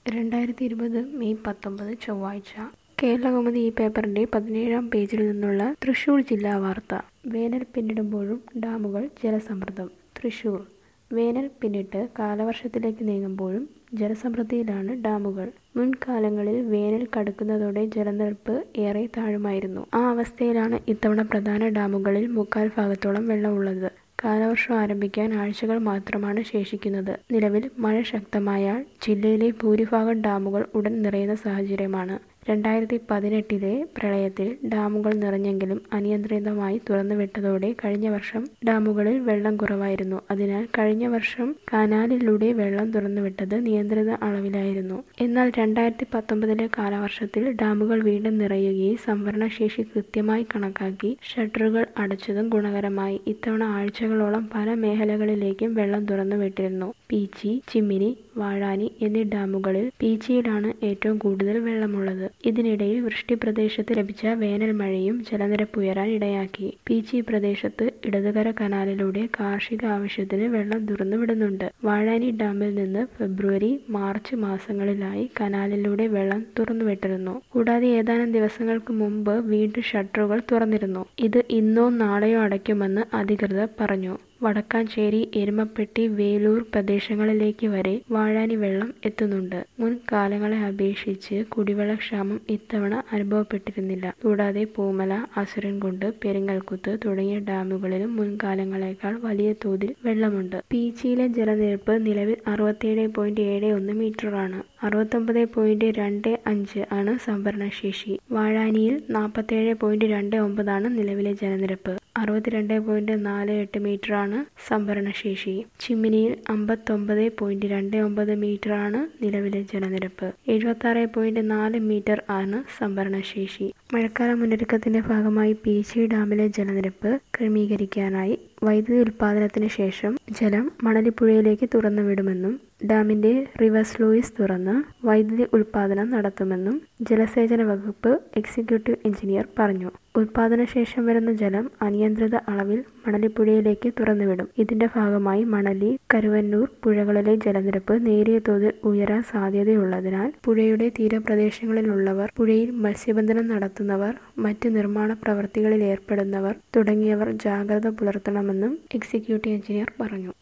രണ്ടായിരത്തി ഇരുപത് മെയ് പത്തൊമ്പത് ചൊവ്വാഴ്ച കേരളകൗമുദി ഈ പേപ്പറിന്റെ പതിനേഴാം പേജിൽ നിന്നുള്ള തൃശൂർ ജില്ലാ വാർത്ത വേനൽ പിന്നിടുമ്പോഴും ഡാമുകൾ ജലസമൃദ്ധം തൃശൂർ വേനൽ പിന്നിട്ട് കാലവർഷത്തിലേക്ക് നീങ്ങുമ്പോഴും ജലസമൃദ്ധിയിലാണ് ഡാമുകൾ മുൻകാലങ്ങളിൽ വേനൽ കടുക്കുന്നതോടെ ജലനിരപ്പ് ഏറെ താഴുമായിരുന്നു ആ അവസ്ഥയിലാണ് ഇത്തവണ പ്രധാന ഡാമുകളിൽ മുക്കാൽ ഭാഗത്തോളം വെള്ളമുള്ളത് കാലവർഷം ആരംഭിക്കാൻ ആഴ്ചകൾ മാത്രമാണ് ശേഷിക്കുന്നത് നിലവിൽ മഴ ശക്തമായാൽ ജില്ലയിലെ ഭൂരിഭാഗം ഡാമുകൾ ഉടൻ നിറയുന്ന സാഹചര്യമാണ് രണ്ടായിരത്തി പതിനെട്ടിലെ പ്രളയത്തിൽ ഡാമുകൾ നിറഞ്ഞെങ്കിലും അനിയന്ത്രിതമായി തുറന്നുവിട്ടതോടെ കഴിഞ്ഞ വർഷം ഡാമുകളിൽ വെള്ളം കുറവായിരുന്നു അതിനാൽ കഴിഞ്ഞ വർഷം കനാലിലൂടെ വെള്ളം തുറന്നുവിട്ടത് നിയന്ത്രിത അളവിലായിരുന്നു എന്നാൽ രണ്ടായിരത്തി പത്തൊമ്പതിലെ കാലവർഷത്തിൽ ഡാമുകൾ വീണ്ടും നിറയുകയും സംഭരണശേഷി കൃത്യമായി കണക്കാക്കി ഷട്ടറുകൾ അടച്ചതും ഗുണകരമായി ഇത്തവണ ആഴ്ചകളോളം പല മേഖലകളിലേക്കും വെള്ളം തുറന്നുവിട്ടിരുന്നു പീച്ചി ചിമ്മിനി വാഴാനി എന്നീ ഡാമുകളിൽ പീച്ചിയിലാണ് ഏറ്റവും കൂടുതൽ വെള്ളമുള്ളത് ഇതിനിടയിൽ വൃഷ്ടി പ്രദേശത്ത് ലഭിച്ച വേനൽ മഴയും ജലനിരപ്പ് ഉയരാൻ ഇടയാക്കി പീച്ചി പ്രദേശത്ത് ഇടതുകര കനാലിലൂടെ കാർഷിക ആവശ്യത്തിന് വെള്ളം തുറന്നുവിടുന്നുണ്ട് വാഴാനി ഡാമിൽ നിന്ന് ഫെബ്രുവരി മാർച്ച് മാസങ്ങളിലായി കനാലിലൂടെ വെള്ളം തുറന്നുവിട്ടിരുന്നു കൂടാതെ ഏതാനും ദിവസങ്ങൾക്ക് മുമ്പ് വീണ്ടും ഷട്ടറുകൾ തുറന്നിരുന്നു ഇത് ഇന്നോ നാളെയോ അടയ്ക്കുമെന്ന് അധികൃതർ പറഞ്ഞു വടക്കാഞ്ചേരി എരുമപ്പെട്ടി വേലൂർ പ്രദേശങ്ങളിലേക്ക് വരെ വാഴാനി വെള്ളം എത്തുന്നുണ്ട് മുൻകാലങ്ങളെ അപേക്ഷിച്ച് കുടിവെള്ളക്ഷാമം ഇത്തവണ അനുഭവപ്പെട്ടിരുന്നില്ല കൂടാതെ പൂമല അസുരൻകുണ്ട് പെരിങ്ങൽക്കുത്ത് തുടങ്ങിയ ഡാമുകളിലും മുൻകാലങ്ങളെക്കാൾ വലിയ തോതിൽ വെള്ളമുണ്ട് പീച്ചിയിലെ ജലനിരപ്പ് നിലവിൽ അറുപത്തിയേഴ് പോയിന്റ് ഏഴ് ഒന്ന് മീറ്ററാണ് അറുപത്തൊമ്പത് പോയിന്റ് രണ്ട് അഞ്ച് ആണ് സംഭരണശേഷി വാഴാനിയിൽ നാൽപ്പത്തേഴ് പോയിന്റ് രണ്ട് ഒമ്പതാണ് നിലവിലെ ജലനിരപ്പ് അറുപത്തിരണ്ട് പോയിന്റ് നാല് എട്ട് മീറ്ററാണ് സംഭരണശേഷി ചിമ്മിനിയിൽ അമ്പത്തൊമ്പത് പോയിന്റ് രണ്ട് ഒമ്പത് മീറ്ററാണ് നിലവിലെ ജലനിരപ്പ് എഴുപത്തി ആറ് പോയിന്റ് നാല് മീറ്റർ ആണ് സംഭരണശേഷി മഴക്കാല മുന്നൊരുക്കത്തിന്റെ ഭാഗമായി പീച്ചി ഡാമിലെ ജലനിരപ്പ് ക്രമീകരിക്കാനായി വൈദ്യുതി ഉൽപാദനത്തിന് ശേഷം ജലം മണലിപ്പുഴയിലേക്ക് തുറന്നുവിടുമെന്നും ഡാമിന്റെ റിവേഴ്സ് ലൂയിസ് തുറന്ന് വൈദ്യുതി ഉൽപാദനം നടത്തുമെന്നും ജലസേചന വകുപ്പ് എക്സിക്യൂട്ടീവ് എഞ്ചിനീയർ പറഞ്ഞു ഉൽപാദന ശേഷം വരുന്ന ജലം അനിയന്ത്രിത അളവിൽ മണലിപ്പുഴയിലേക്ക് തുറന്നുവിടും ഇതിന്റെ ഭാഗമായി മണലി കരുവന്നൂർ പുഴകളിലെ ജലനിരപ്പ് നേരിയ തോതിൽ ഉയരാൻ സാധ്യതയുള്ളതിനാൽ പുഴയുടെ തീരപ്രദേശങ്ങളിലുള്ളവർ പുഴയിൽ മത്സ്യബന്ധനം നടത്തുന്നവർ മറ്റ് നിർമ്മാണ പ്രവർത്തികളിൽ ഏർപ്പെടുന്നവർ തുടങ്ങിയവർ ജാഗ്രത പുലർത്തണമെന്നും എക്സിക്യൂട്ടീവ് എഞ്ചിനീയർ പറഞ്ഞു